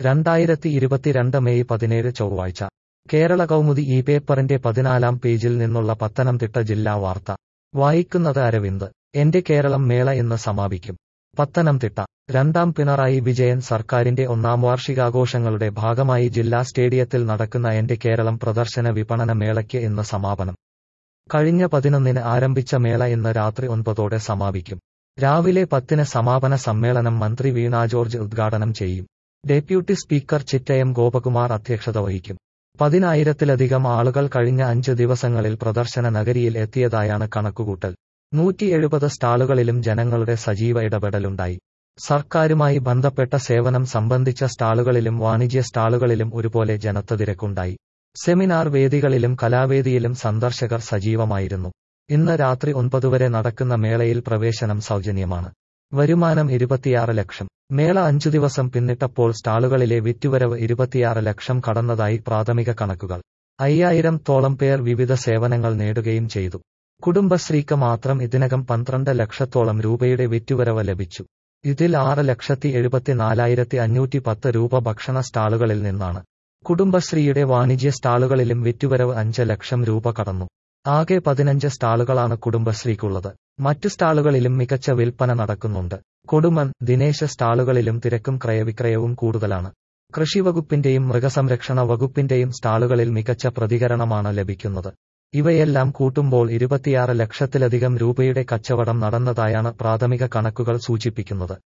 രണ്ടായിരത്തി ഇരുപത്തിരണ്ട് മെയ് പതിനേഴ് ചൊവ്വാഴ്ച കേരള കൗമുദി ഈ പേപ്പറിന്റെ പതിനാലാം പേജിൽ നിന്നുള്ള പത്തനംതിട്ട ജില്ലാ വാർത്ത വായിക്കുന്നത് അരവിന്ദ് എന്റെ കേരളം മേള ഇന്ന് സമാപിക്കും പത്തനംതിട്ട രണ്ടാം പിണറായി വിജയൻ സർക്കാരിന്റെ ഒന്നാം വാർഷികാഘോഷങ്ങളുടെ ഭാഗമായി ജില്ലാ സ്റ്റേഡിയത്തിൽ നടക്കുന്ന എന്റെ കേരളം പ്രദർശന വിപണന മേളയ്ക്ക് ഇന്ന് സമാപനം കഴിഞ്ഞ പതിനൊന്നിന് ആരംഭിച്ച മേള ഇന്ന് രാത്രി ഒൻപതോടെ സമാപിക്കും രാവിലെ പത്തിന് സമാപന സമ്മേളനം മന്ത്രി വീണ ജോർജ് ഉദ്ഘാടനം ചെയ്യും ഡെപ്യൂട്ടി സ്പീക്കർ ചിറ്റയം ഗോപകുമാർ അധ്യക്ഷത വഹിക്കും പതിനായിരത്തിലധികം ആളുകൾ കഴിഞ്ഞ അഞ്ച് ദിവസങ്ങളിൽ പ്രദർശന നഗരിയിൽ എത്തിയതായാണ് കണക്കുകൂട്ടൽ നൂറ്റി എഴുപത് സ്റ്റാളുകളിലും ജനങ്ങളുടെ സജീവ ഇടപെടലുണ്ടായി സർക്കാരുമായി ബന്ധപ്പെട്ട സേവനം സംബന്ധിച്ച സ്റ്റാളുകളിലും വാണിജ്യ സ്റ്റാളുകളിലും ഒരുപോലെ ജനത്തതിരക്കുണ്ടായി സെമിനാർ വേദികളിലും കലാവേദിയിലും സന്ദർശകർ സജീവമായിരുന്നു ഇന്ന് രാത്രി ഒൻപത് വരെ നടക്കുന്ന മേളയിൽ പ്രവേശനം സൗജന്യമാണ് വരുമാനം ഇരുപത്തിയാറ് ലക്ഷം മേള അഞ്ചു ദിവസം പിന്നിട്ടപ്പോൾ സ്റ്റാളുകളിലെ വിറ്റുവരവ് ഇരുപത്തിയാറ് ലക്ഷം കടന്നതായി പ്രാഥമിക കണക്കുകൾ അയ്യായിരം തോളം പേർ വിവിധ സേവനങ്ങൾ നേടുകയും ചെയ്തു കുടുംബശ്രീക്ക് മാത്രം ഇതിനകം പന്ത്രണ്ട് ലക്ഷത്തോളം രൂപയുടെ വിറ്റുവരവ് ലഭിച്ചു ഇതിൽ ആറ് ലക്ഷത്തി എഴുപത്തിനാലായിരത്തി അഞ്ഞൂറ്റി പത്ത് രൂപ ഭക്ഷണ സ്റ്റാളുകളിൽ നിന്നാണ് കുടുംബശ്രീയുടെ വാണിജ്യ സ്റ്റാളുകളിലും വിറ്റുവരവ് അഞ്ച് ലക്ഷം രൂപ കടന്നു ആകെ പതിനഞ്ച് സ്റ്റാളുകളാണ് കുടുംബശ്രീക്കുള്ളത് മറ്റു സ്റ്റാളുകളിലും മികച്ച വിൽപ്പന നടക്കുന്നുണ്ട് കൊടുമൺ ദിനേശ സ്റ്റാളുകളിലും തിരക്കും ക്രയവിക്രയവും കൂടുതലാണ് കൃഷിവകുപ്പിന്റെയും മൃഗസംരക്ഷണ വകുപ്പിന്റെയും സ്റ്റാളുകളിൽ മികച്ച പ്രതികരണമാണ് ലഭിക്കുന്നത് ഇവയെല്ലാം കൂട്ടുമ്പോൾ ഇരുപത്തിയാറ് ലക്ഷത്തിലധികം രൂപയുടെ കച്ചവടം നടന്നതായാണ് പ്രാഥമിക കണക്കുകൾ സൂചിപ്പിക്കുന്നത്